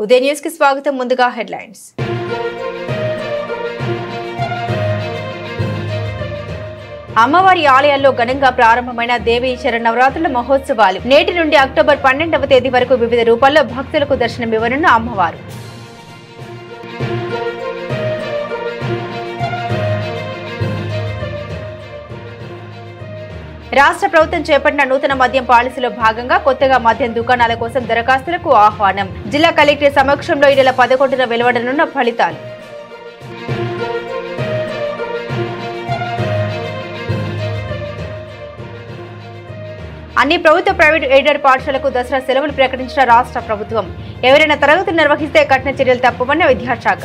ఉదయ news కి స్వాగతం ముందుగా హెడ్లైన్స్ అమ్మవారి ఆలయాల్లో ఘనంగా ప్రారంభమైన దేవీ శరణవరాత్రుల మహోత్సవాలు నేటి నుండి అక్టోబర్ పన్నెండవ తేదీ వరకు వివిధ రూపాల్లో భక్తులకు దర్శనమివ్వనున్న అమ్మవారు రాష్ట్ర ప్రభుత్వం చేపట్టిన నూతన మద్యం పాలసీలో భాగంగా కొత్తగా మద్యం దుకాణాల కోసం దరఖాస్తులకు ఆహ్వానం జిల్లా కలెక్టర్ సమక్షంలో ఈ నెల పదకొండున వెలువడనున్న ఫలితాలు అన్ని ప్రభుత్వ ప్రైవేట్ ఎయిడెడ్ పాఠశాలకు దసరా సెలవులు ప్రకటించిన రాష్ట్ర ప్రభుత్వం ఎవరైనా తరగతులు నిర్వహిస్తే కఠిన చర్యలు తప్పవన్న విద్యాశాఖ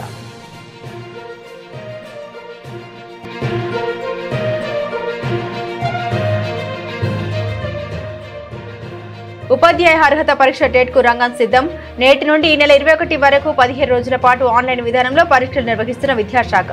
ఉపాధ్యాయ అర్హత పరీక్ష టెట్ కు రంగం సిద్ధం నేటి నుండి ఈ నెల ఇరవై ఒకటి వరకు పదిహేను రోజుల పాటు ఆన్లైన్ విధానంలో పరీక్షలు నిర్వహిస్తున్న విద్యాశాఖ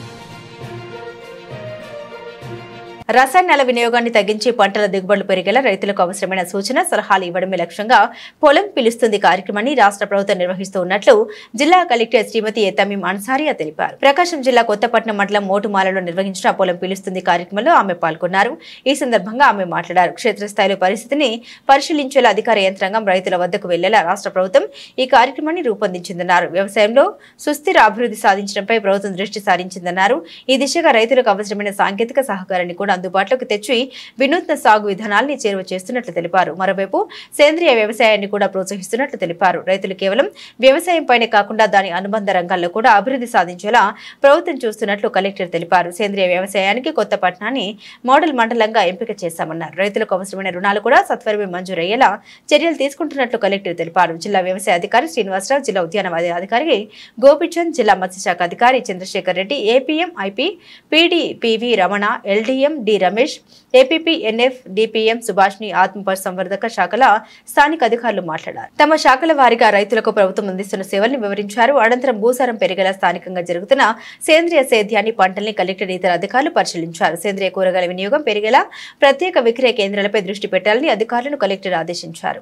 రసాయనాల వినియోగాన్ని తగ్గించి పంటల దిగుబడులు పెరిగేలా రైతులకు అవసరమైన సూచన సలహాలు ఇవ్వడమే లక్ష్యంగా పొలం పిలుస్తుంది కార్యక్రమాన్ని రాష్ట్ర ప్రభుత్వం నిర్వహిస్తూ ఉన్నట్లు జిల్లా కలెక్టర్ శ్రీమతి తమీం అన్సారియా తెలిపారు ప్రకాశం జిల్లా కొత్తపట్నం మండలం మోటుమాలలో నిర్వహించిన పొలం పిలుస్తుంది కార్యక్రమంలో ఆమె పాల్గొన్నారు ఈ సందర్భంగా ఆమె మాట్లాడారు క్షేత్రస్థాయిలో పరిస్థితిని పరిశీలించేలా అధికార యంత్రాంగం రైతుల వద్దకు వెళ్లేలా రాష్ట్ర ప్రభుత్వం ఈ కార్యక్రమాన్ని రూపొందించిందన్నారు వ్యవసాయంలో సుస్థిర అభివృద్ధి సాధించడంపై ప్రభుత్వం దృష్టి సారించిందన్నారు ఈ దిశగా రైతులకు అవసరమైన సాంకేతిక సహకారాన్ని కూడా అందుబాటులోకి తెచ్చి వినూత్న సాగు విధానాల్ని చేరువ చేస్తున్నట్లు తెలిపారు మరోవైపు సేంద్రియ వ్యవసాయాన్ని కూడా ప్రోత్సహిస్తున్నట్లు తెలిపారు రైతులు కేవలం వ్యవసాయం పైనే కాకుండా దాని అనుబంధ రంగాల్లో కూడా అభివృద్ధి సాధించేలా ప్రభుత్వం చూస్తున్నట్లు కలెక్టర్ తెలిపారు సేంద్రియ వ్యవసాయానికి కొత్త పట్టణాన్ని మోడల్ మండలంగా ఎంపిక చేశామన్నారు రైతులకు అవసరమైన రుణాలు కూడా సత్వరమే మంజూరయ్యేలా చర్యలు తీసుకుంటున్నట్లు కలెక్టర్ తెలిపారు జిల్లా వ్యవసాయ అధికారి శ్రీనివాసరావు జిల్లా ఉద్యానవాద అధికారి గోపిచంద్ జిల్లా మత్స్యశాఖ అధికారి Chandrasekhar Reddy APM IP PD PV Ramana LDM D Ramesh APP NF DPM సుభాష్ని ఆత్మ సంవర్ధక శాఖల స్థానిక అధికారులు మాట్లాడారు తమ శాఖల వారీగా రైతులకు ప్రభుత్వం అందిస్తున్న సేవల్ని వివరించారు అనంతరం భూసారం పెరిగేలా స్థానికంగా జరుగుతున్న సేంద్రియ సేద్యాన్ని పంటల్ని కలెక్టర్ ఇతర అధికారులు పరిశీలించారు సేంద్రియ కూరగాయల వినియోగం పెరిగేలా ప్రత్యేక విక్రయ కేంద్రాలపై దృష్టి పెట్టాలని అధికారులను కలెక్టర్ ఆదేశించారు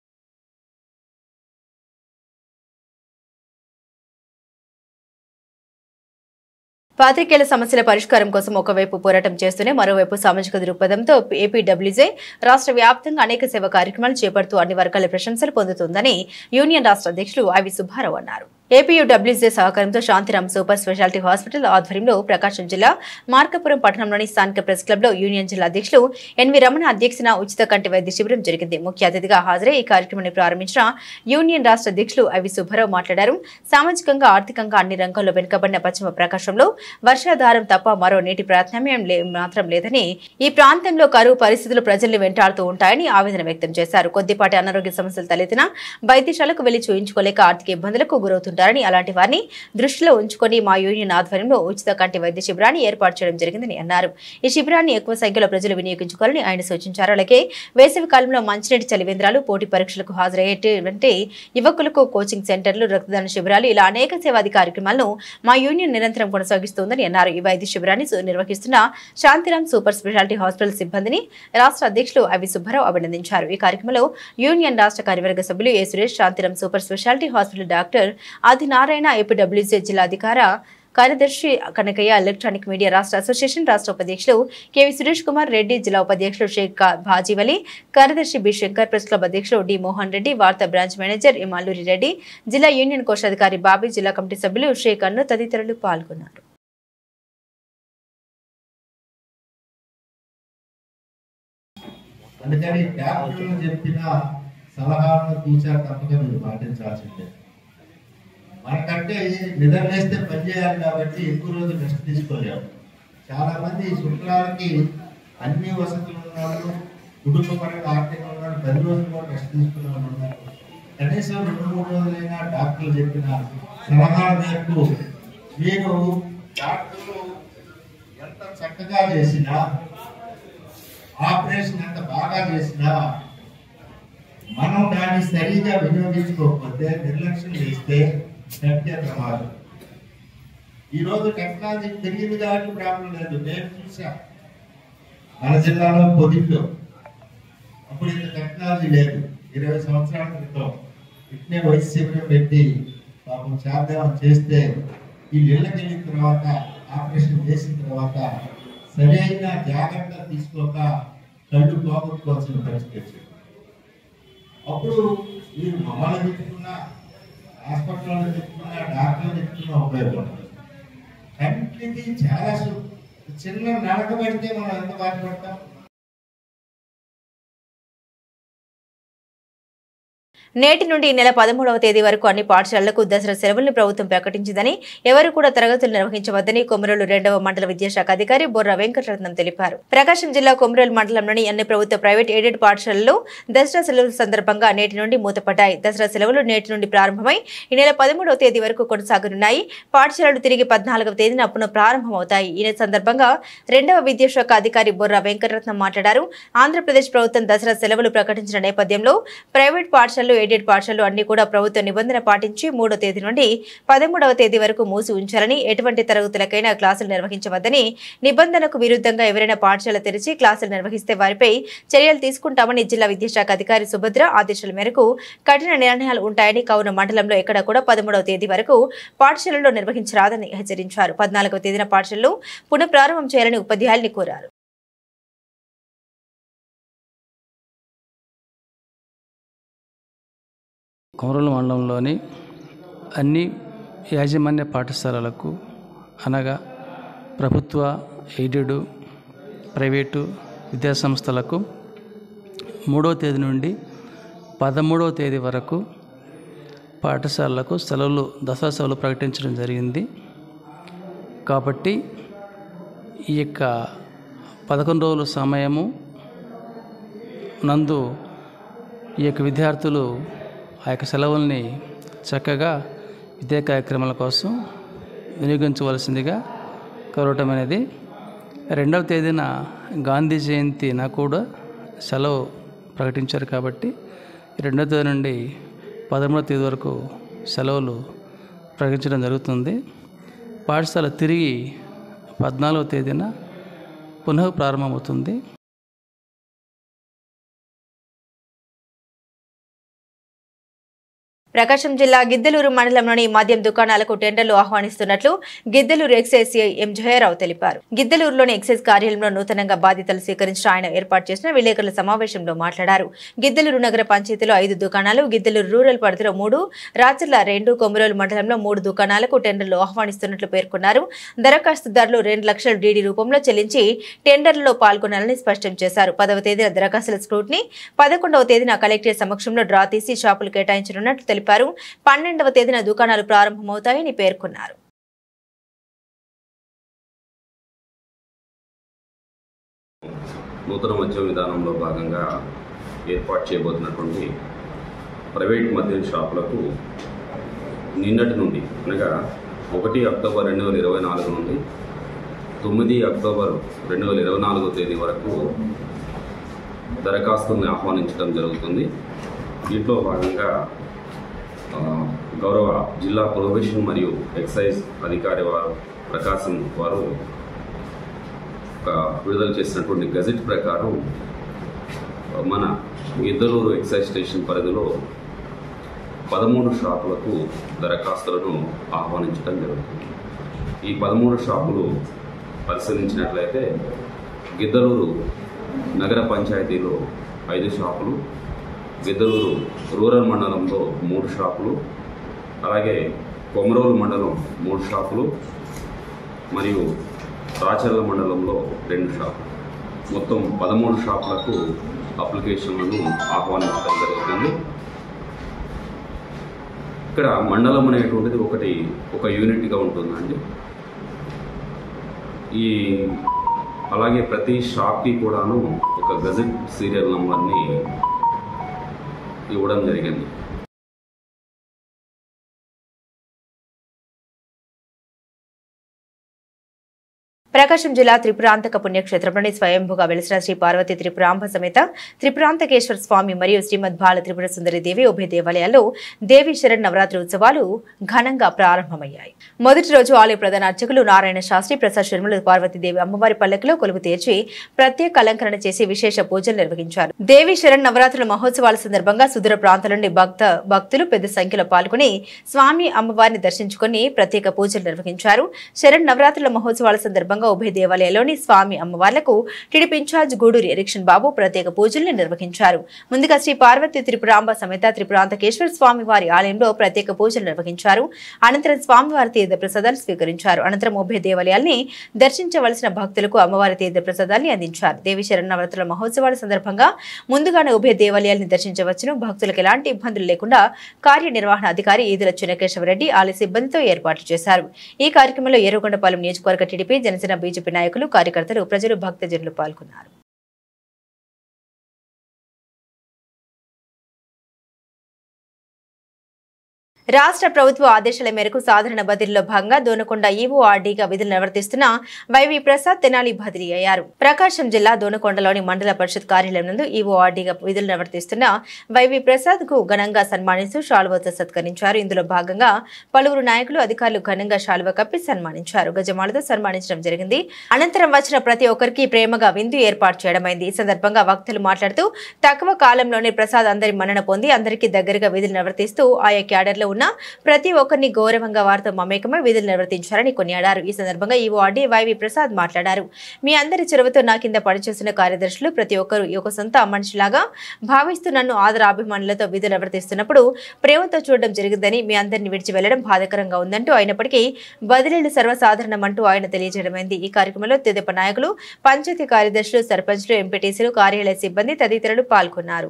పాత్రికేయుల సమస్యల పరిష్కారం కోసం ఒకవైపు పోరాటం చేస్తూనే మరోవైపు సామాజిక దృక్పథంతో ఏపీడబ్ల్యూజే రాష్ట్ర వ్యాప్తంగా అనేక సేవా కార్యక్రమాలు చేపడుతూ అన్ని వర్గాల ప్రశంసలు పొందుతుందని యూనియన్ రాష్ట్ర అధ్యక్షులు ఐవి సుబ్బారావు అన్నారు ఏపీయూడబ్ల్యూజే సహకారంతో శాంతిరామ్ సూపర్ స్పెషాలిటీ హాస్పిటల్ ఆధ్వర్యంలో ప్రకాశం జిల్లా మార్కపురం పట్టణంలోని స్థానిక ప్రెస్ క్లబ్ లో యూనియన్ జిల్లా అధ్యక్షులు ఎన్వి రమణ అధ్యక్షన ఉచిత కంటి వైద్య శిబిరం జరిగింది ముఖ్య అతిథిగా హాజరై ఈ కార్యక్రమాన్ని ప్రారంభించిన యూనియన్ రాష్ట్ర అధ్యక్షులు ఐవి సుబ్బారావు మాట్లాడారు సామాజికంగా ఆర్థికంగా అన్ని రంగాల్లో వెనుకబడిన పశ్చిమ ప్రకాశంలో వర్షాధారం తప్ప మరో నీటి ప్రాధాన్యం లే- మాత్రం లేదని ఈ ప్రాంతంలో కరువు పరిస్థితులు ప్రజల్ని వెంటాడుతూ ఉంటాయని ఆవేదన వ్యక్తం చేశారు కొద్దిపాటి అనారోగ్య సమస్యలు తలెత్తినా వైద్యశాలకు వెళ్లి చూయించుకోలేక ఆర్థిక ఇబ్బందులకు గురవుతుంటారని అలాంటి వారిని దృష్టిలో ఉంచుకొని మా యూనియన్ ఆధ్వర్యంలో ఉచిత కంటి వైద్య శిబిరాన్ని ఏర్పాటు చేయడం జరిగిందని అన్నారు ఈ శిబిరాన్ని ఎక్కువ సంఖ్యలో ప్రజలు వినియోగించుకోవాలని ఆయన సూచించారు అలాగే వేసవి కాలంలో మంచినీటి చలివేంద్రాలు పోటీ పరీక్షలకు హాజరయ్యేటువంటి యువకులకు కోచింగ్ సెంటర్లు రక్తదాన శిబిరాలు ఇలా అనేక సేవాది కార్యక్రమాలను మా యూనియన్ నిరంతరం కొనసాగిస్తోందని అన్నారు ఈ వైద్య శిబిరాన్ని సు- నిర్వహిస్తున్న శాంతిరామ్ సూపర్ స్పెషాలిటీ హాస్పిటల్ సిబ్బందిని రాష్ట్ర అధ్యక్షులు అవి సుబ్బారావు అభినందించారు ఈ కార్యక్రమంలో యూనియన్ రాష్ట్ర కార్యవర్గ సభ్యులు A Suresh Shantiram super speciality hospital doctor Adi Narayana APWC జిల్లా అధికార కార్యదర్శి కనకయ్య ఎలక్ట్రానిక్ మీడియా రాష్ట్ర అసోసియేషన్ రాష్ట్ర ఉపాధ్యక్షులు కెవి సురేష్ కుమార్ రెడ్డి జిల్లా ఉపాధ్యక్షులు షేక్ కా- భాజీవలి కార్యదర్శి బి శంకర్ ప్రెస్ క్లబ్ అధ్యక్షులు D Mohan Reddy Vaartha branch manager M Alluri Reddy జిల్లా యూనియన్ కోశాధికారి బాబీ జిల్లా కమిటీ సభ్యులు షేక్ అన్ను తదితరులు పాల్గొన్నారు అందుకని డాక్టర్లు చెప్పిన సలహాలను తూచా తప్పగా మీరు పాటించాల్సిందే మనకంటే నిద్ర లేస్తే పని చేయాలి కాబట్టి ఎక్కువ రోజులు రెస్ట్ తీసుకోలేము చాలా మంది శుక్రాలకి అన్ని వసతులు ఉన్నారు కుటుంబపరంగా ఆర్థికంగా ఉన్నారు పది రోజులు కూడా రెస్ట్ తీసుకునే వాళ్ళు ఉన్నారు కనీసం రెండు మూడు రోజులైనా డాక్టర్లు చెప్పిన సలహాల మేరకు మీరు డాక్టర్లు ఎంత చక్కగా చేసినా ఆపరేషన్ ఎంత బాగా చేసినా మనం దాన్ని సరిగా వినియోగించుకోకపోతే నిర్లక్ష్యం చేస్తే సత్య ప్రమాదం ఈ రోజు టెక్నాలజీ పెరిగింది కాబట్టి ప్రాబ్లం లేదు నేను చూసా మన జిల్లాలో పొదిట్లో అప్పుడు ఇంత టెక్నాలజీ లేదు ఇరవై సంవత్సరాల క్రితం ఇట్నే వయసు శిబిరం పెట్టి పాపం చేద్దామని చేస్తే ఈ ఇళ్ళకి వెళ్ళిన తర్వాత ఆపరేషన్ చేసిన తర్వాత సరైన జాగ్రత్త తీసుకోక కళ్ళు పోగొట్టుకోవాల్సిన పరిస్థితి వచ్చింది అప్పుడు మీరు మమ్మల్ని తిట్టుకున్నా హాస్పిటల్లో తిట్టుకున్నా డాక్టర్లు తిట్టుకున్నా ఉపయోగపడుతుంది కంటికి చాలా సు- చిన్న నడక పెడితే మనం ఎంత బాధపడతాం నేటి నుండి ఈ నెల పదమూడవ తేదీ వరకు అన్ని పాఠశాలలకు దసరా సెలవులను ప్రభుత్వం ప్రకటించిందని ఎవరు కూడా తరగతులు నిర్వహించవద్దని కొమరోలు రెండవ మండల విద్యాశాఖ అధికారి బొర్ర వెంకటరత్నం తెలిపారు ప్రకాశం జిల్లా కొమరోలు మండలంలోని అన్ని ప్రభుత్వ ప్రైవేట్ ఎయిడెడ్ పాఠశాలలు దసరా సెలవుల సందర్భంగా నేటి నుండి మూతపడ్డాయి దసరా సెలవులు నేటి నుండి ప్రారంభమై ఈ నెల పదమూడవ తేదీ వరకు కొనసాగనున్నాయి పాఠశాలలు తిరిగి పద్నాలుగవ తేదీన పునః ప్రారంభమవుతాయి ఈ నెల సందర్భంగా రెండవ విద్యాశాఖ అధికారి బొర్ర వెంకటరత్నం మాట్లాడారు ఆంధ్రప్రదేశ్ ప్రభుత్వం దసరా సెలవులు ప్రకటించిన నేపథ్యంలో ప్రైవేట్ పాఠశాలలు ఎయిడెడ్ పాఠశాలలు అన్ని కూడా ప్రభుత్వ నిబంధన పాటించి మూడో తేదీ నుండి పదమూడవ తేదీ వరకు మూసి ఉంచాలని ఎటువంటి తరగతులకైనా క్లాసులు నిర్వహించవద్దని నిబంధనకు విరుద్ధంగా ఎవరైనా పాఠశాల తెరిచి క్లాసులు నిర్వహిస్తే వారిపై చర్యలు తీసుకుంటామని జిల్లా విద్యాశాఖ అధికారి సుభద్ర ఆదేశాల మేరకు కఠిన నిర్ణయాలు ఉంటాయని కావున మండలంలో ఎక్కడ కూడా పదమూడవ తేదీ వరకు పాఠశాలల్లో నిర్వహించరాదని హెచ్చరించారు పద్నాలుగవ తేదీన పాఠశాలలు పునః ప్రారంభం చేయాలని ఉపాధ్యాయుల్ని కోరారు కొమరూలు మండలంలోని అన్ని యాజమాన్య పాఠశాలలకు అనగా ప్రభుత్వ ఎయిడెడ్ ప్రైవేటు విద్యాసంస్థలకు మూడవ తేదీ నుండి పదమూడవ తేదీ వరకు పాఠశాలలకు సెలవులు దసరా సెలవులు ప్రకటించడం జరిగింది కాబట్టి ఈ యొక్క పదకొండు రోజుల సమయము నందు ఈ యొక్క విద్యార్థులు ఆ యొక్క సెలవుల్ని చక్కగా విద్యా కార్యక్రమాల కోసం వినియోగించవలసిందిగా కోరటం అనేది రెండవ తేదీన గాంధీ జయంతిన కూడా సెలవు ప్రకటించారు కాబట్టి రెండవ తేదీ నుండి పదమూడవ తేదీ వరకు సెలవులు ప్రకటించడం జరుగుతుంది పాఠశాల తిరిగి పద్నాలుగవ తేదీన పునః ప్రారంభమవుతుంది ప్రకాశం జిల్లా గిద్దలూరు మండలంలోని మద్యం దుకాణాలకు టెండర్లు ఆహ్వానిస్తున్నట్లు Giddalur excise CI M Jayarao తెలిపారు గిద్దలూరులోని ఎక్సైజ్ కార్యాలయంలో నూతనంగా బాధ్యతలు స్వీకరించిన ఆయన ఏర్పాటు చేసిన విలేకరుల సమావేశంలో మాట్లాడారు గిద్దలూరు నగర పంచాయతీలో ఐదు దుకాణాలు గిద్దలూరు రూరల్ పరిధిలో మూడు రాచర్ల రెండు కొమరోలు మండలంలో మూడు దుకాణాలకు టెండర్లు ఆహ్వానిస్తున్నట్లు పేర్కొన్నారు దరఖాస్తుదారులు రెండు లక్షల డీడీ రూపంలో చెల్లించి టెండర్లలో పాల్గొనాలని స్పష్టం చేశారు పదవ తేదీన దరఖాస్తుల స్క్రూట్ని పదకొండవ తేదీన కలెక్టర్ సమక్షంలో డ్రా తీసి షాపులు కేటాయించనున్నట్లు తెలిపారు పన్నెండవ తేదీన దుకాణాలు ప్రారంభమవుతాయని పేర్కొన్నారు నూతన మద్యం విధానంలో భాగంగా ఏర్పాటు చేయబోతున్నటువంటి ప్రైవేట్ మద్యం షాపులకు నిన్నటి నుండి అనగా ఒకటి అక్టోబర్ రెండు వేల ఇరవై నాలుగు నుండి తొమ్మిది అక్టోబర్ రెండు వేల ఇరవై నాలుగో తేదీ వరకు దరఖాస్తుల్ని ఆహ్వానించడం జరుగుతుంది దీంట్లో భాగంగా ఆ, గౌరవ జిల్లా ప్రొహిబిషన్ మరియు ఎక్సైజ్ అధికారి వారు ప్రకాశం వారు ఒక విడుదల చేసినటువంటి గజెట్ ప్రకారం మన గిద్దలూరు ఎక్సైజ్ స్టేషన్ పరిధిలో పదమూడు షాపులకు దరఖాస్తులను ఆహ్వానించడం జరుగుతుంది ఈ పదమూడు షాపులు పరిశీలించినట్లయితే గిద్దలూరు నగర పంచాయతీలో ఐదు షాపులు గిద్దలూరు రూరల్ మండలంలో మూడు షాపులు అలాగే కొమరోలు మండలం మూడు షాపులు మరియు రాచర్ల మండలంలో రెండు షాపులు మొత్తం పదమూడు షాపులకు అప్లికేషన్లను ఆహ్వానించడం జరుగుతుంది ఇక్కడ మండలం అనేటువంటిది ఒకటి ఒక యూనిట్గా ఉంటుందండి ఈ అలాగే ప్రతి షాప్కి కూడాను ఒక గజెట్ సీరియల్ నంబర్ని ఇవ్వడం జరిగింది ప్రకాశం జిల్లా త్రిపురాంతక పుణ్యక్షేత్రంలోని స్వయంభుగా వెలిసిన శ్రీ పార్వతీ త్రిపురాంబ సమేత త్రిపురాంతకేశ్వర స్వామి మరియు శ్రీమద్ బాల త్రిపుర సుందరి దేవి ఉభయ దేవాలయాల్లో దేవి శరణ్ నవరాత్రి ఉత్సవాలు ఘనంగా ప్రారంభమయ్యాయి మొదటి రోజు ఆలయ ప్రధాన అర్చకులు నారాయణ శాస్త్రి ప్రసాద్ శర్మలు పార్వతీదేవి అమ్మవారి పల్లకిలో కొలువు తీర్చి ప్రత్యేక అలంకరణ చేసి విశేష పూజలు నిర్వహించారు దేవి శరణ్ నవరాత్రుల మహోత్సవాల సందర్భంగా సుదూర ప్రాంతాల నుండి భక్త భక్తులు పెద్ద సంఖ్యలో పాల్గొని స్వామి అమ్మవారిని దర్శించుకుని ప్రత్యేక పూజలు నిర్వహించారు శరణ్ నవరాత్రుల మహోత్సవాల సందర్భంగా ఉభయ దేవాలయాల్లోని స్వామి అమ్మవార్లకు టీడీపీ ఇన్ఛార్జ్ గూడూరి ఎరిక్షన్ బాబు ప్రత్యేక పూజల్ని నిర్వహించారు ముందుగా శ్రీ పార్వతి త్రిపురాంబ సమేత త్రిపురాంతకేశ్వర స్వామి వారి ఆలయంలో ప్రత్యేక పూజలు నిర్వహించారు అనంతరం స్వామివారి తీర్థ ప్రసాదాలు స్వీకరించారు అనంతరం ఉభయ దేవాలయాల్ని దర్శించవలసిన భక్తులకు అమ్మవారి తీర్థ ప్రసాదాన్ని అందించారు దేవి శరణవరాత్రుల మహోత్సవాల సందర్భంగా ముందుగానే ఉభయ దేవాలయాల్ని దర్శించవచ్చును భక్తులకు ఎలాంటి ఇబ్బందులు లేకుండా కార్యనిర్వహణ అధికారి ఈదుల చినకేశవరెడ్డి ఆలయ సిబ్బందితో ఏర్పాట్లు చేశారు ఈ కార్యక్రమంలో ఏరుగొండపాలెం నియోజకవర్గ టీడీపీ జనసేన బీజేపీ నాయకులు కార్యకర్తలు ప్రజలు భక్తజనులు పాల్గొన్నారు రాష్ట్ర ప్రభుత్వ ఆదేశాల మేరకు సాధారణ బదిలీలో భాగంగా దోనకొండ ఈవోఆర్డీగా విధులు నిర్వర్తిస్తున్న వైవి ప్రసాద్ తెనాలి బదిలీ అయ్యారు ప్రకాశం జిల్లా దోనకొండలోని మండల పరిషత్ కార్యాలయం నందు ఈవోఆర్డీగా విధులు నిర్వర్తిస్తున్న వైవి ప్రసాద్ కు ఘనంగా సన్మానిస్తూ షాల్వతో సత్కరించారు ఇందులో భాగంగా పలువురు నాయకులు అధికారులు ఘనంగా శాలువ కప్పి సన్మానించారు గజమాలతో సన్మానించడం జరిగింది అనంతరం వచ్చిన ప్రతి ఒక్కరికి ప్రేమగా విందు ఏర్పాటు చేయడమైంది ఈ సందర్భంగా వక్తలు మాట్లాడుతూ తక్కువ కాలంలోనే ప్రసాద్ అందరి మన్నన పొంది అందరికీ దగ్గరగా విధులు నిర్వర్తిస్తూ ఆయా క్యాడర్లో ఉన్న ప్రతి ఒక్కరిని గౌరవంగా వారితో మమేకమై విధులు నిర్వర్తించారని కొనియాడారు ఈ సందర్భంగా ఈ వార్డీ వైవి ప్రసాద్ మాట్లాడారు మీ అందరి చొరవతో నా కింద పనిచేస్తున్న కార్యదర్శులు ప్రతి ఒక్కరు ఒక సొంత మనిషిలాగా భావిస్తూ నన్ను ఆదరాభిమానులతో విధులు నిర్వర్తిస్తున్నప్పుడు ప్రేమతో చూడడం జరిగిందని మీ అందరిని విడిచి వెళ్లడం బాధాకరంగా ఉందంటూ అయినప్పటికీ బదిలీలు సర్వసాధారణమంటూ ఆయన తెలియజేయడమైంది ఈ కార్యక్రమంలో తెదేప నాయకులు పంచాయతీ కార్యదర్శులు సర్పంచ్లు ఎంపీటీసీలు కార్యాలయ సిబ్బంది తదితరులు పాల్గొన్నారు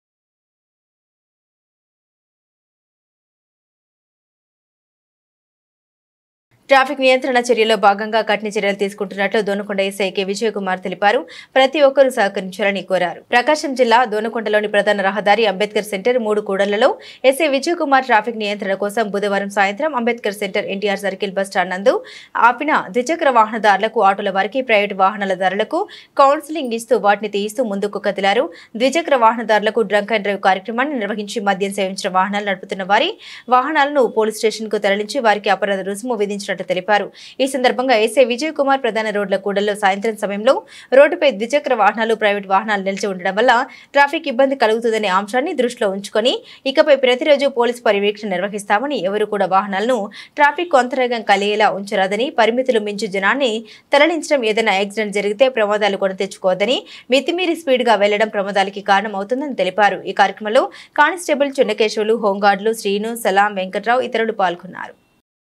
ట్రాఫిక్ నియంత్రణ చర్యలో భాగంగా కఠిన చర్యలు తీసుకుంటున్నట్లు దోనకొండ ఎస్ఐ కె విజయ్ కుమార్ తెలిపారు ప్రతి ఒక్కరూ సహకరించాలని కోరారు ప్రకాశం జిల్లా దోనకొండలోని ప్రధాన రహదారి అంబేద్కర్ సెంటర్ మూడు కూడళ్లలో ఎస్ఐ విజయ్ కుమార్ ట్రాఫిక్ నియంత్రణ కోసం బుధవారం సాయంత్రం Ambedkar centre NTR circle bus stand నందు ఆపిన ద్విచక్ర వాహనదారులకు ఆటోల వారికి ప్రైవేటు వాహనాల ధరలకు కౌన్సిలింగ్ ఇస్తూ వాటిని తీయిస్తూ ముందుకు కదిలారు ద్విచక్ర వాహనదారులకు డ్రంక్ అండ్ డ్రైవ్ కార్యక్రమాన్ని నిర్వహించి మద్యం సేవించిన వాహనాలు నడుపుతున్న వారి వాహనాలను పోలీస్ స్టేషన్ కు తరలించి వారికి అపరాధ రుసుము విధించినట్టు తెలిపారు ఈ సందర్భంగా ఎస్ఐ విజయ్ కుమార్ ప్రధాన రోడ్ల కూడల్లో సాయంత్రం సమయంలో రోడ్డుపై ద్విచక్ర వాహనాలు ప్రైవేట్ వాహనాలు నిలిచి ఉండడం వల్ల ట్రాఫిక్ ఇబ్బంది కలుగుతుందనే అంశాన్ని దృష్టిలో ఉంచుకొని ఇకపై ప్రతిరోజు పోలీస్ పర్యవేక్షణ నిర్వహిస్తామని ఎవరు కూడా వాహనాలను ట్రాఫిక్ అంతరాగం కలిగేలా ఉంచరాదని పరిమితులు మించి జనాన్ని తరలించడం ఏదైనా యాక్సిడెంట్ జరిగితే ప్రమాదాలు కొని తెచ్చుకోవద్దని మితిమీరి స్పీడ్ గా వెళ్లడం ప్రమాదాలకి కారణమవుతుందని తెలిపారు ఈ కార్యక్రమంలో కానిస్టేబుల్ చున్నకేశవులు హోంగార్డులు శ్రీను సలాం వెంకట్రావు ఇతరులు పాల్గొన్నారు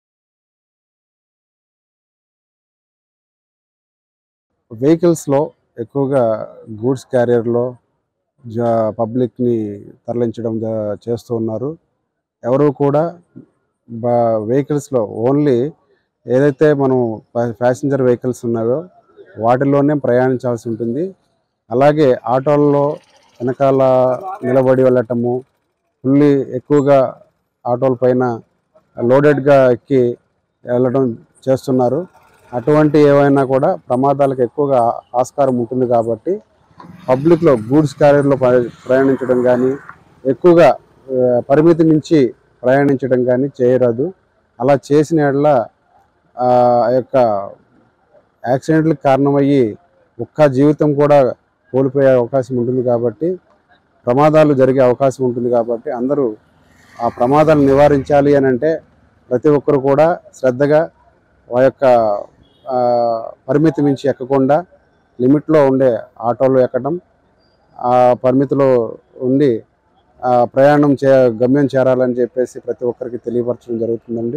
వెహికల్స్లో ఎక్కువగా గూడ్స్ క్యారియర్లో జా పబ్లిక్ని తరలించడం జా- చేస్తూ ఉన్నారు ఎవరు కూడా బా వెహికల్స్లో ఓన్లీ ఏదైతే మనం ప్యా- ప్యాసింజర్ వెహికల్స్ ఉన్నాయో వాటిలోనే ప్రయాణించాల్సి ఉంటుంది అలాగే ఆటోల్లో వెనకాల నిలబడి వెళ్ళటము ఫుల్లీ ఎక్కువగా ఆటోల పైన లోడెడ్గా ఎక్కి వెళ్ళడం చేస్తున్నారు అటువంటి ఏవైనా కూడా ప్రమాదాలకు ఎక్కువగా ఆస్కారం ఉంటుంది కాబట్టి పబ్లిక్లో గూడ్స్ క్యారియర్లో ప్ర- ప్రయాణించడం కానీ ఎక్కువగా ఆ, పరిమితి మించి ప్రయాణించడం కానీ చేయరాదు అలా చేసిన యెడల ఆ యొక్క యాక్సిడెంట్లకు కారణమయ్యి ఒక్క జీవితం కూడా కోల్పోయే అవకాశం ఉంటుంది కాబట్టి ప్రమాదాలు జరిగే అవకాశం ఉంటుంది కాబట్టి అందరూ ఆ ప్రమాదాలు నివారించాలి అని అంటే ప్రతి ఒక్కరు కూడా శ్రద్ధగా ఆ యొక్క ఆ, పరిమితి మించి ఎక్కకుండా లిమిట్లో ఉండే ఆటోలు ఎక్కడం ఆ పరిమితిలో ఉండి ఆ, ప్రయాణం చే గమ్యం చేరాలని చెప్పేసి ప్రతి ఒక్కరికి తెలియపరచడం జరుగుతుందండి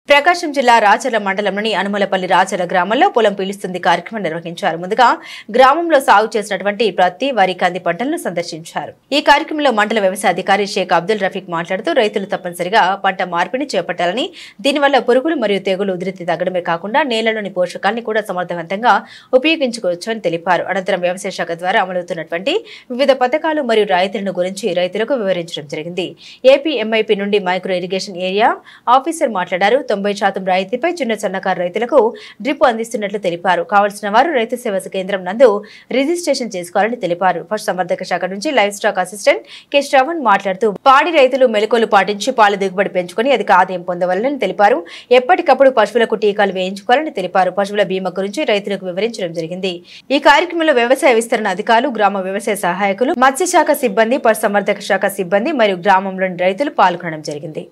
ప్రకాశం జిల్లా రాచర్ల మండలంలోని అనుమలపల్లి రాచర్ల గ్రామంలో పొలం పీలుస్తుంది కార్యక్రమం నిర్వహించారు ముందుగా గ్రామంలో సాగు చేసినటువంటి ప్రతి వరి కంది పంటలను సందర్శించారు ఈ కార్యక్రమంలో మండల వ్యవసాయ అధికారి షేక్ అబ్దుల్ రఫీక్ మాట్లాడుతూ రైతులు తప్పనిసరిగా పంట మార్పిడి చేపట్టాలని దీనివల్ల పురుగులు మరియు తెగులు ఉధృతి తగ్గడమే కాకుండా నేలలోని పోషకాల్ని కూడా సమర్థవంతంగా ఉపయోగించుకోవచ్చని తెలిపారు అనంతరం వ్యవసాయ శాఖ ద్వారా అమలవుతున్నటువంటి వివిధ పథకాలు మరియు రాయితీలను గురించి రైతులకు వివరించడం జరిగింది ఏపీ ఎంఐపీ నుండి మైక్రో ఇరిగేషన్ ఏరియా ఆఫీసర్ మాట్లాడారు తొంభై శాతం రాయితీపై చిన్న సన్నకారు రైతులకు డ్రిప్ అందిస్తున్నట్లు తెలిపారు కావలసిన వారు రైతు సేవా కేంద్రం నందు రిజిస్ట్రేషన్ చేసుకోవాలని తెలిపారు పశు సంవర్ధక శాఖ నుంచి livestock assistant K Sravan మాట్లాడుతూ పాడి రైతులు మెలకువలు పాటించి పాల దిగుబడి పెంచుకొని అధిక ఆదాయం పొందవాలని తెలిపారు ఎప్పటికప్పుడు పశువులకు టీకాలు వేయించుకోవాలని తెలిపారు పశువుల బీమా గురించి రైతులకు వివరించడం జరిగింది ఈ కార్యక్రమంలో వ్యవసాయ విస్తరణ అధికారులు గ్రామ వ్యవసాయ సహాయకులు మత్స్యశాఖ సిబ్బంది పశు సంవర్ధక శాఖ సిబ్బంది మరియు గ్రామంలోని రైతులు పాల్గొనడం జరిగింది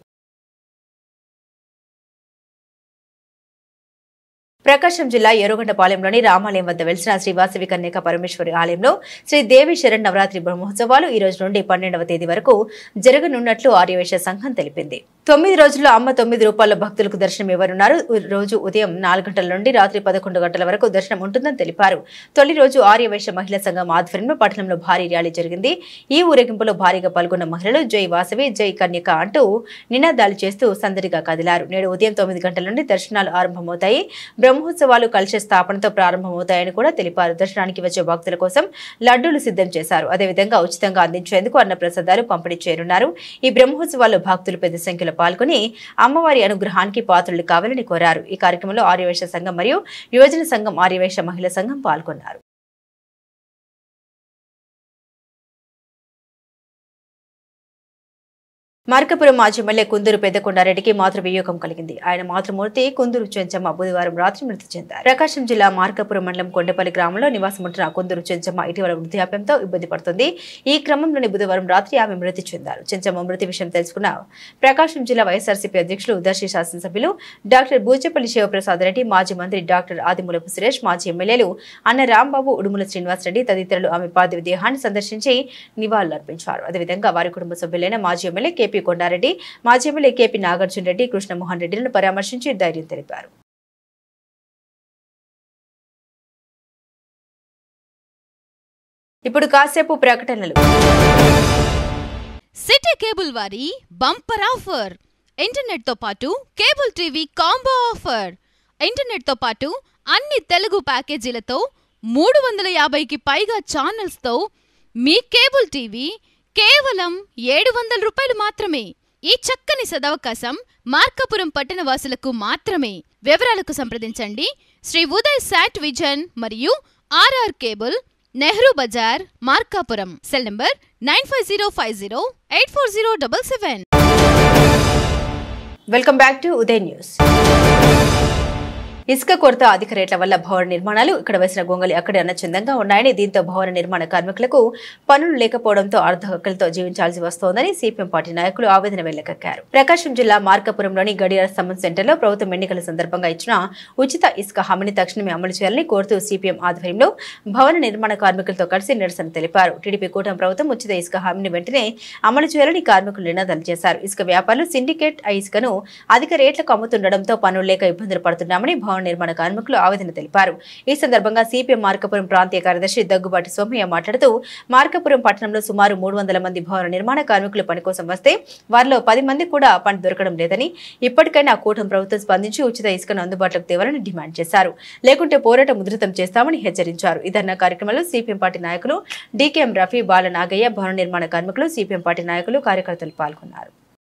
ప్రకాశం జిల్లా ఎర్రగొండపాలెంలోని రామాలయం వద్ద వెలిసిన శ్రీ వాసవి కన్యక పరమేశ్వరి ఆలయంలో శ్రీ దేవి శరణ్ నవరాత్రి బ్రహ్మోత్సవాలు ఈ రోజు నుండి పన్నెండవ తేదీ వరకు జరగనున్నట్లు ఆర్యవేశ సంఘం తెలిపింది తొమ్మిది రోజుల్లో అమ్మ తొమ్మిది రూపాయల భక్తులకు దర్శనం ఇవ్వనున్నారు ఈ రోజు ఉదయం నాలుగు గంటల నుండి రాత్రి పదకొండు గంటల వరకు దర్శనం ఉంటుందని తెలిపారు తొలి రోజు ఆర్యవైశ్య మహిళా సంఘం ఆధ్వర్యంలో పట్టణంలో భారీ ర్యాలీ జరిగింది ఈ ఊరేగింపులో భారీగా పాల్గొన్న మహిళలు జై వాసవి జై కన్యక అంటూ నినాదాలు చేస్తూ సందడిగా కదిలారు నేడు ఉదయం తొమ్మిది గంటల నుండి దర్శనాలు ఆరంభమవుతాయి బ్రహ్మోత్సవాలు కలశ స్థాపనతో ప్రారంభమవుతాయని కూడా తెలిపారు దర్శనానికి వచ్చే భక్తుల కోసం లడ్డూలు సిద్ధం చేశారు అదేవిధంగా ఉచితంగా అందించేందుకు అన్నప్రసాదాలు పంపిణీ చేయనున్నారు ఈ బ్రహ్మోత్సవాల్లో భక్తులు పెద్ద సంఖ్యలో పాల్గొని అమ్మవారి అనుగ్రహానికి పాత్రలు కావాలని కోరారు ఈ కార్యక్రమంలో ఆర్యవైశ్య సంఘం మరియు యువజన సంఘం ఆర్యవైశ్య మహిళా సంఘం పాల్గొన్నారు మార్కపురం మాజీ ఎమ్మెల్యే కుందూరు పెద్దకొండారెడ్డికి మాతృవియోగం కలిగింది ఆయన మాతృమూర్తి కుందూరు చెంచమ్మ బుధవారం రాత్రి మృతి చెందారు ప్రకాశం జిల్లా మార్కపురం మండలం కొండపల్లి గ్రామంలో నివాసముంటున్న కుందూరు చెంచమ్మ ఇటీవల వృద్ధాప్యంతో ఇబ్బంది పడుతుంది ఈ క్రమంలోని బుధవారం రాత్రి ఆమె మృతి చెందారు చెంచమ్మ మృతి విషయం తెలుసుకున్న ప్రకాశం జిల్లా వైఎస్ఆర్సీపీ అధ్యక్షులు దర్శి శాసనసభ్యులు డాక్టర్ బూచపల్లి శివప్రసాద్ రెడ్డి మాజీ మంత్రి డాక్టర్ ఆదిమూలపు సురేష్ మాజీ ఎమ్మెల్యేలు అన్న రాంబాబు ఉడుముల శ్రీనివాసరెడ్డి తదితరులు ఆమె పార్థివ దేహాన్ని సందర్శించి నివాళులర్పించారు అదేవిధంగా వారి కుటుంబ సభ్యులైన మాజీ ఎమ్మెల్యే కేపీ కొండారెడ్డి మాజీ ఎమ్మెల్యే కేపీ నాగార్జున రెడ్డి కృష్ణమోహన్ రెడ్డిలను పరామర్శించి ధైర్యం తెలిపారు ఇప్పుడు కాసేపు ప్రకటనలు సిటీ కేబుల్ వారి బంపర్ ఆఫర్ ఇంటర్నెట్ తో పాటు cable TV combo offer internet తో పాటు అన్ని తెలుగు ప్యాకేజీలతో మూడు వందల యాభైకి పైగా ఛానల్స్ తో మీ కేబుల్ టీవీ కేవలం ఏడు వందల రూపాయలు మాత్రమే ఈ చక్కని సదవకాశం మార్కాపురం పట్టణ వాసులకు మాత్రమే వివరాలకు సంప్రదించండి శ్రీ ఉదయ్ శాట్ విజన్ మరియు RR cable Nehru Bazaar Markapuram cell number nine five zero five zero eight four zero double seven welcome back to Uday news ఇసుక కొరత అధిక రేట్ల వల్ల భవన నిర్మాణాలు ఇక్కడ వేసిన గొంగలి అక్కడే అన్నచందంగా ఉన్నాయని దీంతో భవన నిర్మాణ కార్మికులకు పనులు లేకపోవడంతో అర్ధహక్కులతో జీవించాల్సి వస్తోందని సిపిఎం పార్టీ నాయకులు ఆవేదన వెళ్లకెక్కారు ప్రకాశం జిల్లా మార్కాపురంలోని గడియార స్తంభం సెంటర్లో ప్రభుత్వం ఎన్నికల సందర్భంగా ఇచ్చిన ఉచిత ఇసుక హామీని తక్షణమే అమలు చేయాలని కోరుతూ సిపిఎం ఆధ్వర్యంలో భవన నిర్మాణ కార్మికులతో కలిసి నిరసన తెలిపారు టీడీపీ కూటమి ప్రభుత్వం ఉచిత ఇసుక హామీని వెంటనే అమలు చేయాలని కార్మికులు నినాదాలు చేశారు ఇసుక వ్యాపారులు సిండికేట్ ఆ ఇసుకను అధిక రేట్లకు అమ్ముతుండటంతో పనులు లేక ఇబ్బందులు పడుతున్నామని భవన నిర్మాణ కార్మికులు ఆవేదన తెలిపారు ఈ సందర్భంగా సిపిఎం మార్కపురం ప్రాంతీయ కార్యదర్శి దగ్గుబాటి సోమయ్య మాట్లాడుతూ మార్కపురం పట్టణంలో సుమారు మూడు వందల మంది భవన నిర్మాణ కార్మికులు పని కోసం వస్తే వారిలో పది మంది కూడా పని దొరకడం లేదని ఇప్పటికైనా కూటమి ప్రభుత్వం స్పందించి ఉచిత ఇసుకను అందుబాటులోకి తేవాలని డిమాండ్ చేశారు లేకుంటే పోరాటం ఉధృతం చేస్తామని హెచ్చరించారు ఈ ధర్నా కార్యక్రమంలో సిపిఎం పార్టీ నాయకులు డీకేఎం రఫీ బాల నాగయ్య భవన నిర్మాణ కార్మికులు సిపిఎం పార్టీ నాయకులు కార్యకర్తలు పాల్గొన్నారు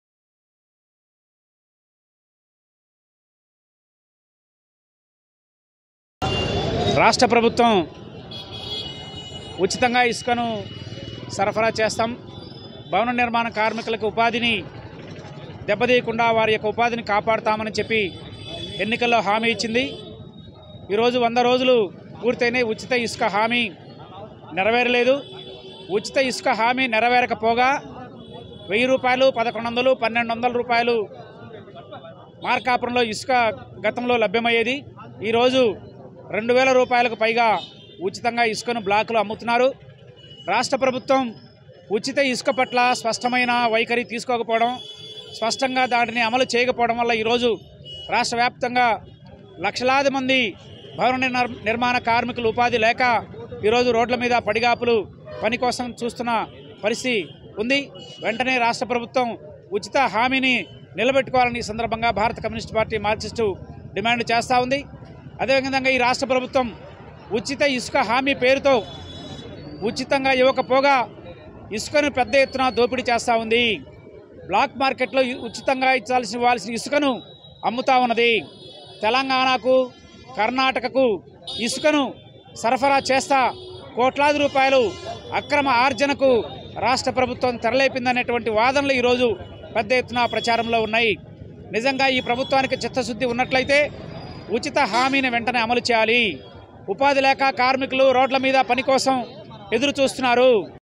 రాష్ట్ర ప్రభుత్వం ఉచితంగా ఇసుకను సరఫరా చేస్తాం భవన నిర్మాణ కార్మికులకు ఉపాధిని దెబ్బతీయకుండా వారి యొక్క ఉపాధిని కాపాడుతామని చెప్పి ఎన్నికల్లో హామీ ఇచ్చింది ఈరోజు వంద రోజులు పూర్తయినాయి ఉచిత ఇసుక హామీ నెరవేరలేదు ఉచిత ఇసుక హామీ నెరవేరకపోగా వెయ్యి రూపాయలు పదకొండు వందలు పన్నెండు వందల రూపాయలు మార్కాపురంలో ఇసుక గతంలో లభ్యమయ్యేది ఈరోజు రెండు వేల రూపాయలకు పైగా ఉచితంగా ఇసుకను బ్లాకులు అమ్ముతున్నారు రాష్ట్ర ప్రభుత్వం ఉచిత ఇసుక పట్ల స్పష్టమైన వైఖరి తీసుకోకపోవడం స్పష్టంగా దాటిని అమలు చేయకపోవడం వల్ల ఈరోజు రాష్ట్ర వ్యాప్తంగా లక్షలాది మంది భవన నిర్మాణ- నిర్మాణ కార్మికులు ఉపాధి లేక ఈరోజు రోడ్ల మీద పడిగాపులు పని కోసం చూస్తున్న పరిస్థితి ఉంది వెంటనే రాష్ట్ర ప్రభుత్వం ఉచిత హామీని నిలబెట్టుకోవాలని ఈ సందర్భంగా భారత కమ్యూనిస్ట్ పార్టీ మార్క్సిస్టు డిమాండ్ చేస్తూ ఉంది అదేవిధంగా ఈ రాష్ట్ర ప్రభుత్వం ఉచిత ఇసుక హామీ పేరుతో ఉచితంగా ఇవ్వకపోగా ఇసుకను పెద్ద ఎత్తున దోపిడీ చేస్తూ ఉంది బ్లాక్ మార్కెట్లో ఇ- ఉచితంగా ఇచ్చాల్సిన ఇవ్వాల్సిన ఇసుకను అమ్ముతా ఉన్నది తెలంగాణకు కర్ణాటకకు ఇసుకను సరఫరా చేస్తా కోట్లాది రూపాయలు అక్రమ ఆర్జనకు రాష్ట్ర ప్రభుత్వం తెరలేపిందనేటువంటి వాదనలు ఈరోజు పెద్ద ఎత్తున ప్రచారంలో ఉన్నాయి నిజంగా ఈ ప్రభుత్వానికి చిత్తశుద్ధి ఉన్నట్లయితే ఉచిత హామీని వెంటనే అమలు చేయాలి ఉపాధి లేక కార్మికులు రోడ్ల మీద పని కోసం ఎదురు చూస్తున్నారు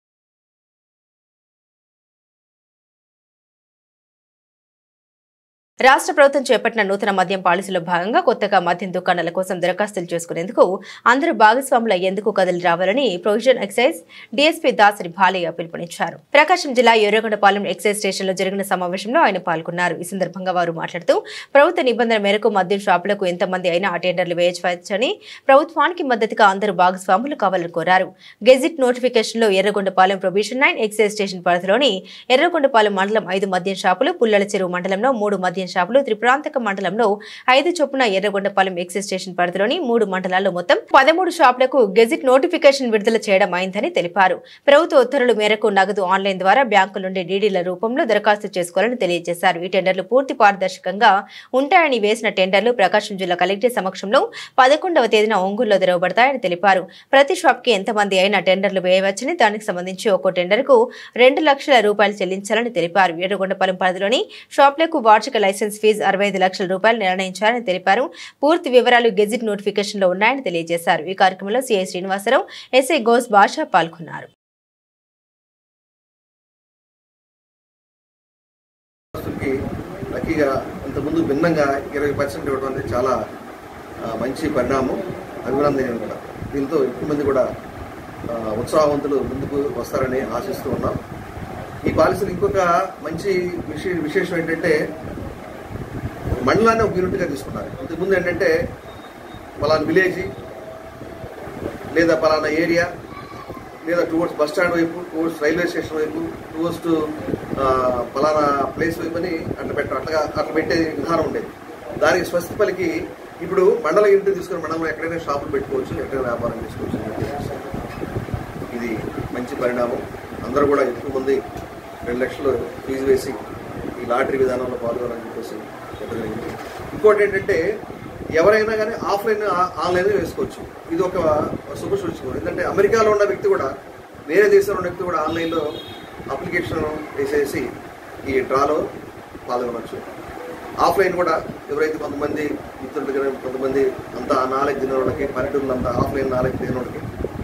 రాష్ట్ర ప్రభుత్వం చేపట్టిన నూతన మద్యం పాలసీలో భాగంగా కొత్తగా మద్యం దుకాణాల కోసం దరఖాస్తులు చేసుకునేందుకు అందరూ భాగస్వాములు అయ్యేందుకు కదిలి రావాలని provision excise DSP Dasari Balaiah పిలుపునిచ్చారు ప్రకాశం జిల్లా ఎర్రగొండపాలెం ఎక్సైజ్ స్టేషన్లో జరిగిన సమావేశంలో ఆయన పాల్గొన్నారు ఈ సందర్భంగా వారు మాట్లాడుతూ ప్రభుత్వ నిబంధన మేరకు మద్యం షాపులకు ఎంతమంది అయినా అటెండర్లు వేయవచ్చని ప్రభుత్వానికి మద్దతుగా అందరూ భాగస్వాములు కావాలని కోరారు గెజిట్ నోటిఫికేషన్లో Yerragondapalem provision nine excise station పరిధిలోని ఎర్రగొండపాలెం మండలం ఐదు మద్యం షాపులు పుల్లల చెరువు మండలంలో మూడు మద్యం షాపులు త్రిపురాంతక మండలంలో ఐదు చొప్పున ఎర్రగొండపాలెం ఎక్సైజ్ స్టేషన్ పరిధిలోని మూడు మండలాల్లో మొత్తం పదమూడు షాపులకు గెజిట్ నోటిఫికేషన్ విడుదల చేయడం అయిందని తెలిపారు ప్రభుత్వ ఉత్తర్వుల మేరకు నగదు ఆన్లైన్ ద్వారా బ్యాంకుల నుండి డీడీల రూపంలో దరఖాస్తు చేసుకోవాలని తెలియజేశారు ఈ టెండర్లు పూర్తి పారదర్శకంగా ఉంటాయని వేసిన టెండర్లు ప్రకాశం జిల్లా కలెక్టర్ సమక్షంలో పదకొండవ తేదీన ఒంగోలులో తెరవబడతాయని తెలిపారు ప్రతి షాప్ కి ఎంతమంది అయినా టెండర్లు వేయవచ్చని దానికి సంబంధించి ఒక్కో టెండర్కు రెండు లక్షల రూపాయలు చెల్లించాలని తెలిపారు ఏడుగొండపాలెం పరిధిలోని షాప్లకు వార్షిక లైసెన్స్ ఫీజు అరవై ఐదు లక్షల రూపాయలు నిర్ణయించారని తెలిపారు పూర్తి వివరాలు గెజిట్ నోటిఫికేషన్ లో ఉన్నాయని తెలియజేశారు ఈ కార్యక్రమంలో సిఐ శ్రీనివాసరావు ఎస్ఐ గోస్ బాషా పాల్గొన్నారు కి లక్కీగా ఇంతకుముందు భిన్నంగా ఇరవై పర్సెంట్ ఇవ్వడం అనేది చాలా ఆ, మంచి పరిణామం అభినందనీయం కూడా దీంతో ఎక్కువ మంది కూడా ఆ, ఉత్సాహవంతులు ముందుకు వస్తారని ఆశిస్తూ ఉన్నాం ఈ పాలసీలు ఇంకొక మంచి విశే విశేషం ఏంటంటే మండలాన్ని ఒక యూనిట్గా తీసుకున్నారు ఇంతకుముందు ఏంటంటే పలానా విలేజ్ లేదా పలానా ఏరియా లేదా టువర్డ్స్ బస్ స్టాండ్ వైపు టువర్డ్స్ రైల్వే స్టేషన్ వైపు టువర్డ్స్ టు పలానా ప్లేస్ వైపు అని అట్లా పెట్ట అట్లా అట్లా పెట్టే విధానం ఉండేది దానికి స్వస్తి పలికి ఇప్పుడు మండల ఇంటి తీసుకుని మండలంలో ఎక్కడైనా షాపులు పెట్టుకోవచ్చు ఎక్కడైనా వ్యాపారం చేసుకోవచ్చు అని చెప్పేసి. ఇది మంచి పరిణామం అందరూ కూడా ఎక్కువ మంది రెండు లక్షలు ఫీజు వేసి ఈ లాటరీ విధానంలో పాల్గొనాలని చెప్పేసి చెప్పడం జరిగింది ఇంకోటి ఏంటంటే ఎవరైనా కానీ ఆఫ్లైన్ ఆ- ఆన్లైన్ వేసుకోవచ్చు ఇది ఒక శుభ సూచన ఎందుకంటే అమెరికాలో ఉన్న వ్యక్తి కూడా వేరే దేశంలో ఉన్న వ్యక్తి కూడా ఆన్లైన్లో అప్లికేషన్ వేసేసి ఈ డ్రాలో పాల్గొనవచ్చు ఆఫ్లైన్ కూడా ఎవరైతే కొంతమంది మిత్రులు కానీ కొంతమంది అంతా నాలెడ్జ్ తిన వాళ్ళకి పల్లెటూరులో అంతా ఆఫ్లైన్ నాలెడ్జ్ తిన వాళ్ళకి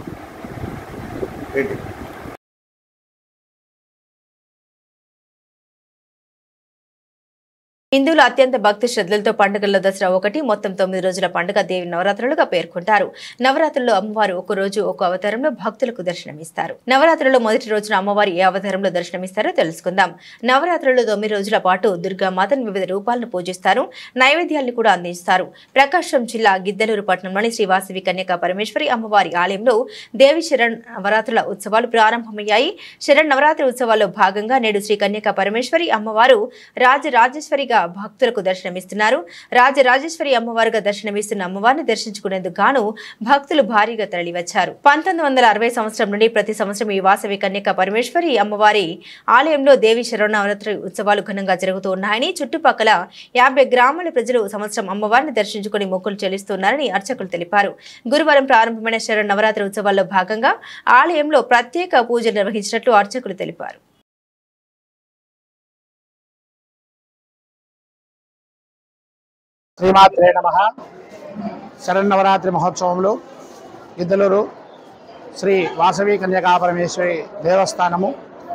ఏంటి హిందువులు అత్యంత భక్తి శ్రద్ధలతో పండుగల్లో దసరా ఒకటి మొత్తం తొమ్మిది రోజుల పండుగ దేవి నవరాత్రులుగా పేర్కొంటారు నవరాత్రుల్లో అమ్మవారు ఒక రోజు ఒక అవతారంలో భక్తులకు దర్శనమిస్తారు నవరాత్రుల్లో మొదటి రోజున అమ్మవారు ఏ అవతారంలో దర్శనమిస్తారో తెలుసుకుందాం నవరాత్రుల్లో తొమ్మిది రోజుల పాటు దుర్గామాతను వివిధ రూపాలను పూజిస్తారు నైవేద్యాలను కూడా అందిస్తారు ప్రకాశం జిల్లా గిద్దలూరు పట్టణంలోని శ్రీ వాసవి కన్యకా పరమేశ్వరి అమ్మవారి ఆలయంలో దేవి శరణ్ నవరాత్రుల ఉత్సవాలు ప్రారంభమయ్యాయి శరణ్ నవరాత్రి ఉత్సవాల్లో భాగంగా నేడు శ్రీ కన్యకా పరమేశ్వరి అమ్మవారు రాజరాజేశ్వరిగా భక్తులకు దర్శనమిస్తున్నారు రాజరాజేశ్వరి అమ్మవారుగా దర్శనమిస్తున్న అమ్మవారిని దర్శించుకునేందుకు గాను భక్తులు భారీగా తరలివచ్చారు పంతొమ్మిది వందల అరవై సంవత్సరం నుండి ప్రతి సంవత్సరం ఈ వాసవి కన్యక పరమేశ్వరి అమ్మవారి ఆలయంలో దేవి శరణవరాత్రి ఉత్సవాలు ఘనంగా జరుగుతూ ఉన్నాయని చుట్టుపక్కల యాభై గ్రామాల ప్రజలు సంవత్సరం అమ్మవారిని దర్శించుకుని మొక్కులు చెల్లిస్తున్నారని అర్చకులు తెలిపారు గురువారం ప్రారంభమైన శరణ్ నవరాత్రి ఉత్సవాల్లో భాగంగా ఆలయంలో ప్రత్యేక పూజలు నిర్వహించినట్లు అర్చకులు తెలిపారు శ్రీమాత్రే నమ శరన్నవరాత్రి మహోత్సవంలో గిద్దలూరు శ్రీ వాసవి కన్యకా పరమేశ్వరి దేవస్థానము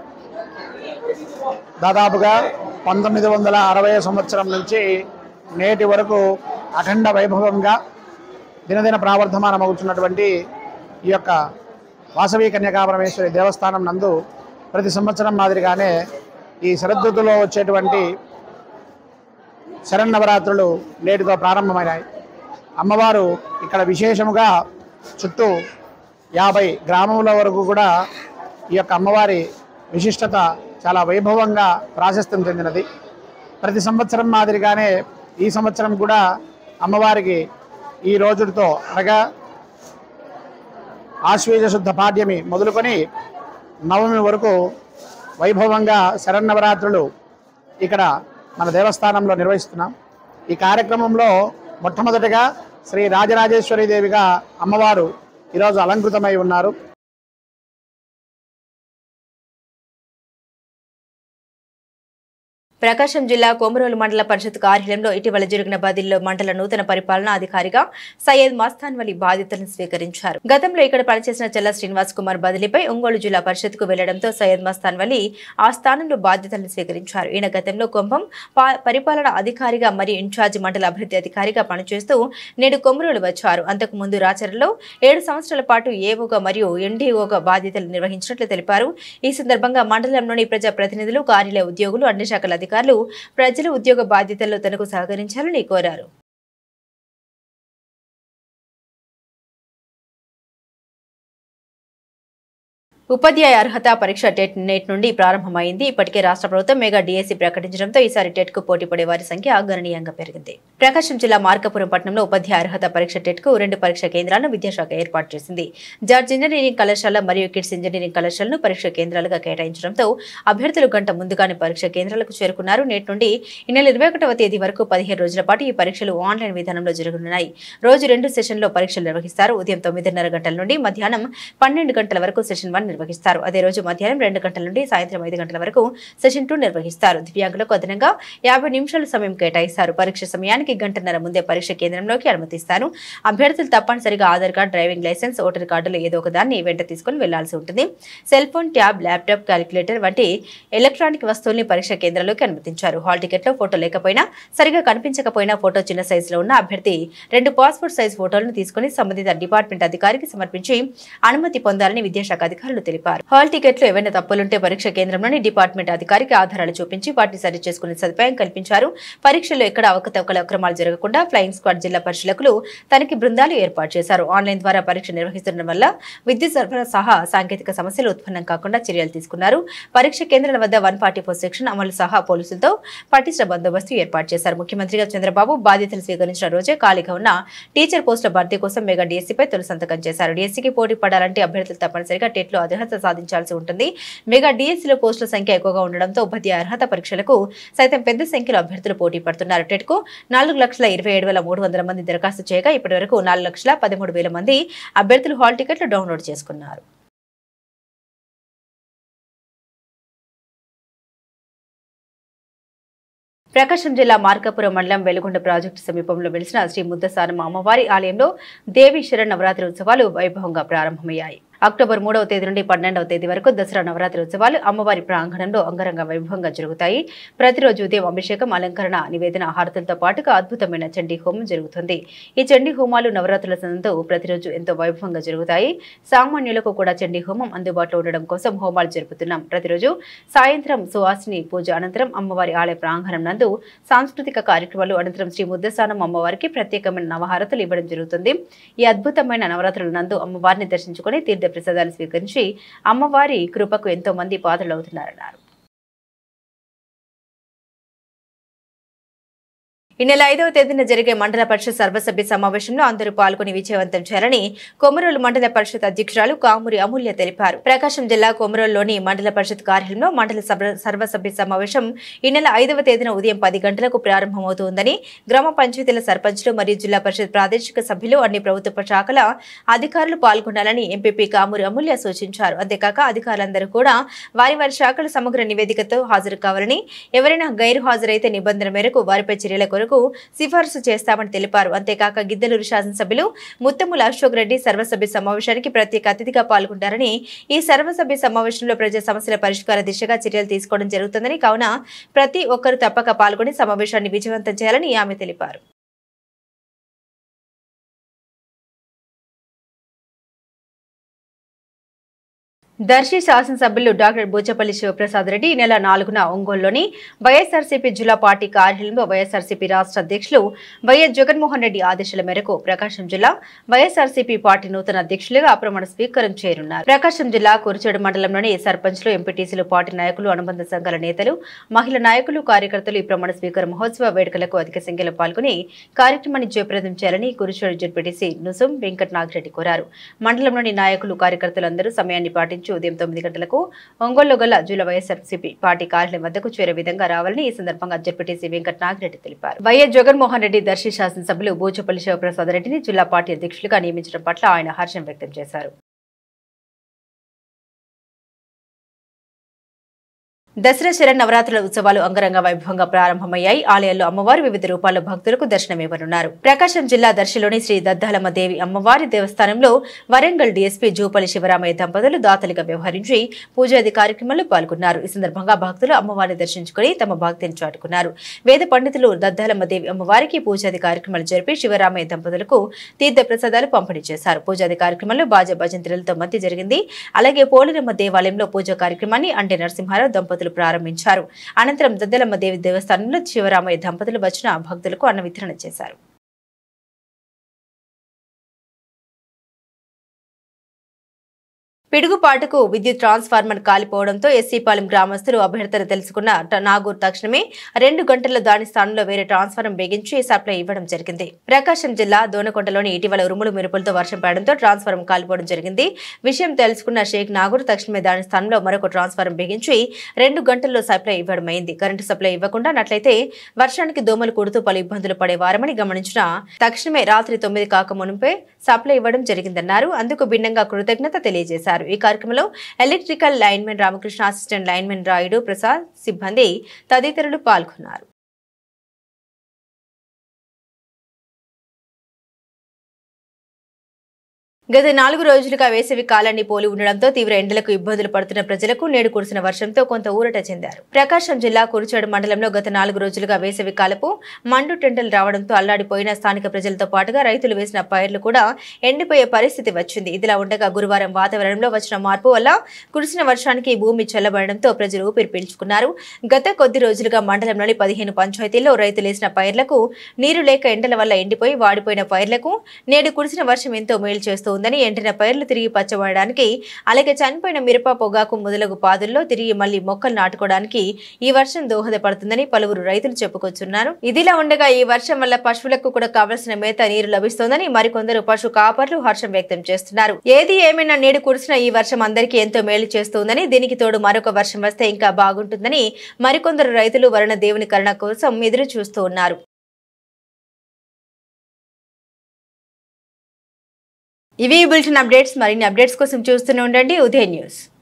దాదాపుగా పంతొమ్మిది వందల అరవై సంవత్సరం నుంచి నేటి వరకు అఖండ వైభవంగా దినదిన ప్రావర్ధమానమవుతున్నటువంటి ఈ యొక్క వాసవి కన్యకా పరమేశ్వరి దేవస్థానం నందు ప్రతి సంవత్సరం మాదిరిగానే ఈ శరదృతులో వచ్చేటువంటి శరన్నవరాత్రులు నేటితో ప్రారంభమైనాయి అమ్మవారు ఇక్కడ విశేషముగా చుట్టూ యాభై గ్రామముల వరకు కూడా ఈ యొక్క అమ్మవారి విశిష్టత చాలా వైభవంగా ప్రాశస్త్యం చెందినది ప్రతి సంవత్సరం మాదిరిగానే ఈ సంవత్సరం కూడా అమ్మవారికి ఈ రోజుతో అనగా ఆశ్వేజ శుద్ధ పాడ్యమి మొదలుకొని నవమి వరకు వైభవంగా శరన్నవరాత్రులు ఇక్కడ మన దేవస్థానంలో నిర్వహిస్తున్నాం ఈ కార్యక్రమంలో మొట్టమొదటిగా శ్రీ రాజరాజేశ్వరి దేవిగా అమ్మవారు ఈరోజు అలంకృతమై ఉన్నారు ప్రకాశం జిల్లా కొమరోలు మండల పరిషత్ కార్యాలయంలో ఇటీవల జరిగిన బదిలీలో మండల నూతన పరిపాలనా అధికారిగా సయ్యద్ మస్తాన్ వలి బాధ్యతలను స్వీకరించారు గతంలో ఇక్కడ పనిచేసిన చెల్ల శ్రీనివాస్ కుమార్ బదిలీపై ఒంగోలు జిల్లా పరిషత్కు వెళ్లడంతో సయ్యద్ మస్తాన్ వలి ఆ స్థానంలో బాధ్యతలను స్వీకరించారు ఈయన గతంలో కుంభం పా- పరిపాలనా అధికారిగా మరియు ఇన్ఛార్జ్ మండల అభివృద్ధి అధికారిగా పనిచేస్తూ నేడు కొమరోలు వచ్చారు అంతకు ముందు రాచర్లలో ఏడు సంవత్సరాల పాటు ఏవోగా మరియు ఎన్డీఓగా బాధ్యతలు నిర్వహించినట్లు తెలిపారు ఈ సందర్భంగా మండలంలోని ప్రజా ప్రతినిధులు కార్యాలయ ఉద్యోగులు అన్ని శాఖల అధికారులు ప్రజలు ఉద్యోగ బాధ్యతల్లో తనకు సహకరించాలని కోరారు ఉపాధ్యాయ అర్హత పరీక్ష టెట్ నెట్ నుండి ప్రారంభమైంది ఇప్పటికే రాష్ట్ర ప్రభుత్వం మెగా డిఎస్సి ప్రకటించడంతో ఈసారి టెట్ కు పోటీ పడే వారి సంఖ్య గణనీయంగా పెరిగింది ప్రకాశం జిల్లా మార్కపురం పట్టణంలో ఉపాధ్యాయ అర్హత పరీక్ష టెట్ కు రెండు పరీక్ష కేంద్రాలను విద్యాశాఖ ఏర్పాటు చేసింది జార్జ్ ఇంజనీరింగ్ కళాశాల మరియు కిడ్స్ ఇంజనీరింగ్ కళాశాలను పరీక్ష కేంద్రాలుగా కేటాయించడంతో అభ్యర్థులు గంట ముందుగానే పరీక్ష కేంద్రాలకు చేరుకున్నారు నేటి నుండి ఈ నెల ఇరవై ఒకటవ తేదీ వరకు పదిహేను రోజుల పాటు ఈ పరీక్షలు ఆన్లైన్ విధానంలో జరగనున్నాయి రోజు రెండు సెషన్లో పరీక్షలు నిర్వహిస్తారు ఉదయం తొమ్మిదిన్నర గంటల నుండి మధ్యాహ్నం పన్నెండు గంటల వరకు సెషన్ వన్ నిర్వహిస్తారు అదే రోజు మధ్యాహ్నం రెండు గంటల నుండి సాయంత్రం ఐదు గంటల వరకు సెషన్ టూ నిర్వహిస్తారు దివ్యాంగులకు అదనంగా యాభై నిమిషాల సమయం కేటాయిస్తారు పరీక్ష సమయానికి గంటన్నర ముందే పరీక్ష కేంద్రంలోకి అనుమతిస్తారు అభ్యర్థులు తప్పనిసరిగా Aadhaar card driving licence voter కార్డులు ఏదో ఒక దాన్ని వెంట తీసుకుని వెళ్లాల్సి ఉంటుంది cell phone tab laptop calculator వంటి ఎలక్ట్రానిక్ వస్తువుల్ని పరీక్ష కేంద్రంలోకి అనుమతించారు హాల్ టికెట్లో ఫోటో లేకపోయినా సరిగా కనిపించకపోయినా ఫోటో చిన్న సైజులో ఉన్న అభ్యర్థి రెండు పాస్పోర్ట్ సైజ్ ఫోటోలను తీసుకుని సంబంధిత డిపార్ట్మెంట్ అధికారికి సమర్పించి అనుమతి పొందాలని విద్యాశాఖ అధికారులు తెలిపారు హాల్ టికెట్లో ఏవైనా తప్పులుంటే పరీక్ష కేంద్రంలోని డిపార్ట్మెంట్ అధికారికి ఆధారాలు చూపించి వాటిని సరి చేసుకునే సదుపాయం కల్పించారు పరీక్షల్లో ఎక్కడ అవకతవకల అక్రమాలు జరగకుండా ఫ్లయింగ్ స్క్వాడ్ జిల్లా పరిశీలకులు తనిఖీ బృందాలు ఏర్పాటు చేశారు ఆన్లైన్ ద్వారా పరీక్ష నిర్వహిస్తుండడం వల్ల విద్యుత్ సరఫరా సహా సాంకేతిక సమస్యలు ఉత్పన్నం కాకుండా చర్యలు తీసుకున్నారు పరీక్ష కేంద్రాల వద్ద వన్ ఫార్టీ ఫోర్ సెక్షన్ అమలు సహా పోలీసులతో పటిష్ట బందోబస్తు ఏర్పాటు చేశారు ముఖ్యమంత్రిగా చంద్రబాబు బాధ్యతలు స్వీకరించిన రోజే ఖాళీగా ఉన్న టీచర్ పోస్టుల భర్తీ కోసం మెగా డీఎస్సీపై తొలి సంతకం చేశారు డీఎస్సీకి పోటీ పడాలంటే అభ్యర్థులు తప్పనిసరిగా టెట్లో అర్హత సాధించాల్సి ఉంటుంది మెగా డీఎస్సీలో పోస్టుల సంఖ్య ఎక్కువగా ఉండడంతో ఉపాధ్యాయ అర్హత పరీక్షలకు సైతం పెద్ద సంఖ్యలో అభ్యర్థులు పోటీ పడుతున్నారు టెట్కు నాలుగు లక్షల ఇరవై ఏడు వేల మూడు వందల మంది దరఖాస్తు చేయగా ఇప్పటి వరకు నాలుగు లక్షల పదమూడు వేల మంది అభ్యర్థులు హాల్ టికెట్లు డౌన్లోడ్ చేసుకున్నారు ప్రకాశం జిల్లా మార్కాపురం మండలం వెలుగొండ ప్రాజెక్టు సమీపంలో వెలిసిన శ్రీ ముద్దసానమ్మ అమ్మవారి ఆలయంలో దేవి శరణ్ నవరాత్రి ఉత్సవాలు వైభవంగా ప్రారంభమయ్యాయి అక్టోబర్ మూడవ తేదీ నుండి పన్నెండవ తేదీ వరకు దసరా నవరాత్రి ఉత్సవాలు అమ్మవారి ప్రాంగణంలో అంగరంగ వైభవంగా జరుగుతాయి ప్రతిరోజు ఉదయం అభిషేకం అలంకరణ నివేదన హారతులతో పాటుగా అద్భుతమైన చండీ హోమం జరుగుతుంది ఈ చండీ హోమాలు నవరాత్రుల సందంతో ప్రతిరోజు ఎంతో వైభవంగా జరుగుతాయి సామాన్యులకు కూడా చండీ హోమం అందుబాటులో ఉండడం కోసం హోమాలు జరుపుతున్నాం ప్రతిరోజు సాయంత్రం సువాసిని పూజ అనంతరం అమ్మవారి ఆలయ ప్రాంగణం నందు సాంస్కృతిక కార్యక్రమాలు అనంతరం శ్రీ ముద్దస్థానం అమ్మవారికి ప్రత్యేకమైన నవహారతులు ఇవ్వడం జరుగుతుంది ఈ అద్భుతమైన నవరాత్రుల నందు అమ్మవారిని దర్శించుకుని తీర్థ ప్రసాదాలు స్వీకరించి అమ్మవారి కృపకు ఎంతో మంది పాత్రలవుతున్నారన్నారు ఈ నెల ఐదవ తేదీన జరిగే మండల పరిషత్ సర్వసభ్య సమావేశంలో అందరూ పాల్గొని విజయవంతం చేయాలని కొమరోలు మండల పరిషత్ అధ్యక్షురాలు కామూరి అమూల్య తెలిపారు ప్రకాశం జిల్లా కొమరోలులోని మండల పరిషత్ కార్యాలయంలో మండల సభ- సర్వసభ్య సమావేశం ఈ నెల ఐదవ తేదీన ఉదయం పది గంటలకు ప్రారంభమవుతుందని గ్రామ పంచాయతీల సర్పంచ్లు మరియు జిల్లా పరిషత్ ప్రాదేశిక సభ్యులు అన్ని ప్రభుత్వ శాఖల అధికారులు పాల్గొనాలని ఎంపీపీ కామూరి అమూల్య సూచించారు అంతేకాక అధికారులందరూ కూడా వారి వారి శాఖల సమగ్ర నివేదికతో హాజరు కావాలని ఎవరైనా గైరు హాజరైతే నిబంధన మేరకు వారిపై చర్యల కొరకు సిఫార్సు చేస్తామని తెలిపారు అంతేకాక గిద్దలూరు శాసనసభ్యులు ముత్తముల అశోక్ రెడ్డి సర్వసభ్య సమావేశానికి ప్రత్యేక అతిథిగా పాల్గొంటారని ఈ సర్వసభ్య సమావేశంలో ప్రజా సమస్యల పరిష్కార దిశగా చర్యలు తీసుకోవడం జరుగుతుందని కావున ప్రతి ఒక్కరూ తప్పక పాల్గొని సమావేశాన్ని విజయవంతం చేయాలని ఆమె తెలిపారు దర్శి శాసనసభ్యులు డాక్టర్ బూచపల్లి శివప్రసాద్ రెడ్డి ఈ నెల నాలుగున ఒంగోలులోని వైఎస్ఆర్సీపీ జిల్లా పార్టీ కార్యాలయంలో వైఎస్ఆర్సీపీ రాష్ట్ర అధ్యక్షులు వైఎస్ జగన్మోహన్ రెడ్డి ఆదేశాల మేరకు ప్రకాశం జిల్లా వైఎస్ఆర్సీపీ పార్టీ నూతన అధ్యక్షులుగా ప్రమాణ స్వీకారం చేయనున్నారు ప్రకాశం జిల్లా కురిచేడు మండలంలోని సర్పంచ్లు ఎంపీటీసీలు పార్టీ నాయకులు అనుబంధ సంఘాల నేతలు మహిళా నాయకులు కార్యకర్తలు ఈ ప్రమాణ స్వీకార మహోత్సవ వేడుకలకు అధిక సంఖ్యలో పాల్గొని కార్యక్రమాన్ని జయప్రదం చేయాలని కురిచేడు జడ్పీటీసీ నుసుం వెంకట్ నాగిరెడ్డి కోరారు మండలంలోని నాయకులు కార్యకర్తలందరూ సమయాన్ని పాటించి ఉదయం తొమ్మిది గంటలకు ఒంగోలు గల జూల వైఎస్ఆర్సీపీ పార్టీ కార్యాలయం వద్దకు చేరే విధంగా రావాలని ఈ సందర్భంగా జడ్పీటీసీ వెంకట్ నాగిరెడ్డి తెలిపారు వైఎస్ జగన్మోహన్ రెడ్డి దర్శి శాసనసభ్యులు బూచపల్లి శివప్రసాద్ రెడ్డిని జిల్లా పార్టీ అధ్యక్షులుగా నియమించడం పట్ల ఆయన హర్షం వ్యక్తం చేశారు దసరా శర నవరాత్రుల ఉత్సవాలు అంగరంగ వైభవంగా ప్రారంభమయ్యాయి ఆలయాల్లో అమ్మవారు వివిధ రూపాల్లో భక్తులకు దర్శనమివ్వనున్నారు ప్రకాశం జిల్లా దర్శిలోని శ్రీ దద్దాలమ్మ దేవి అమ్మవారి దేవస్థానంలో వరంగల్ డీఎస్పీ జూపల్లి శివరామయ్య దంపతులు దాతలుగా వ్యవహరించి పూజాది కార్యక్రమంలో పాల్గొన్నారు ఈ సందర్భంగా భక్తులు అమ్మవారిని దర్శించుకుని తమ భక్తిని చాటుకున్నారు వేద పండితులు దద్దాలమ్మ దేవి అమ్మవారికి పూజాది కార్యక్రమాలు జరిపి శివరామయ్య దంపతులకు తీర్థ ప్రసాదాలు పంపిణీ చేశారు పూజాది కార్యక్రమంలో బాజా భజంత్రులతో మధ్య జరిగింది అలాగే పోలిరమ్మ దేవాలయంలో పూజా కార్యక్రమాన్ని అంటే నరసింహారావు దంపతులు ప్రారంభించారు అనంతరం దద్దలమ్మ దేవి దేవస్థానంలో శివరామయ్య దంపతులు వచ్చిన భక్తులకు అన్న వితరణ చేశారు పిడుగుపాటుకు విద్యుత్ ట్రాన్స్ఫార్మర్ కాలిపోవడంతో ఎస్సీపాలెం గ్రామస్తులు అభ్యర్థన తెలుసుకున్న ట- నాగూర్ తక్షణమే రెండు గంటల్లో దాని స్థానంలో వేరే ట్రాన్స్ఫార్మర్ బిగించి సప్లై ఇవ్వడం జరిగింది ప్రకాశం జిల్లా దోనకొండలోని ఇటీవల ఉరుములు మెరుపులతో వర్షం పడడంతో ట్రాన్స్ఫార్మర్ కాలిపోవడం జరిగింది విషయం తెలుసుకున్న షేక్ నాగూర్ తక్షణమే దాని స్థానంలో మరొక ట్రాన్స్ఫార్మర్ బిగించి రెండు గంటల్లో సప్లై ఇవ్వడం అయింది కరెంటు సప్లై ఇవ్వకుండా నట్లయితే వర్షానికి దోమలు కుడుతూ పలు ఇబ్బందులు పడేవారమని గమనించిన తక్షణమే రాత్రి తొమ్మిది కాక మునుపే సప్లై ఇవ్వడం జరిగిందన్నారు అందుకు భిన్నంగా కృతజ్ఞత తెలియజేశారు ఈ కార్యక్రమంలో electrical lineman Ramakrishna assistant lineman Rayudu Prasad సిబ్బంది తదితరులు పాల్గొన్నారు గత నాలుగు రోజులుగా వేసవి కాలాన్ని పోలి ఉండడంతో తీవ్ర ఎండలకు ఇబ్బందులు పడుతున్న ప్రజలకు నేడు కురిసిన వర్షంతో కొంత ఊరట చెందారు ప్రకాశం జిల్లా కురిచేడు మండలంలో గత నాలుగు రోజులుగా వేసవి కాలపు మండు టెంటలు రావడంతో అల్లాడిపోయిన స్థానిక ప్రజలతో పాటుగా రైతులు వేసిన పైర్లు కూడా ఎండిపోయే పరిస్థితి వచ్చింది ఇదిలా ఉండగా గురువారం వాతావరణంలో వచ్చిన మార్పు వల్ల కురిసిన వర్షానికి భూమి చల్లబడడంతో ప్రజలు ఊపిరి పీల్చుకున్నారు గత కొద్ది రోజులుగా మండలంలోని పదిహేను పంచాయతీల్లో రైతులు వేసిన పైర్లకు నీరు లేక ఎండల వల్ల ఎండిపోయి వాడిపోయిన పైర్లకు నేడు కురిసిన వర్షం ఎంతో మేలు చేస్తూ ఉందని ఎండిన పైర్లు తిరిగి పచ్చబడడానికి అలాగే చనిపోయిన మిరప పొగాకు మొదలగు పాదుల్లో తిరిగి మళ్లీ మొక్కలు నాటుకోవడానికి ఈ వర్షం దోహదపడుతుందని పలువురు రైతులు చెప్పుకొచ్చున్నారు ఇదిలా ఉండగా ఈ వర్షం వల్ల పశువులకు కూడా కావలసిన మేత నీరు లభిస్తోందని మరికొందరు పశు కాపర్లు హర్షం వ్యక్తం చేస్తున్నారు ఏది ఏమైనా నేడు కురిసిన ఈ వర్షం అందరికీ ఎంతో మేలు చేస్తోందని దీనికి తోడు మరొక వర్షం వస్తే ఇంకా బాగుంటుందని మరికొందరు రైతులు వరుణ దేవుని కరుణ కోసం ఎదురు చూస్తూ ఉన్నారు ఇవి బులెటిన్ అప్డేట్స్ మరిన్ని అప్డేట్స్ కోసం చూస్తూనే ఉండండి ఉదయ్ న్యూస్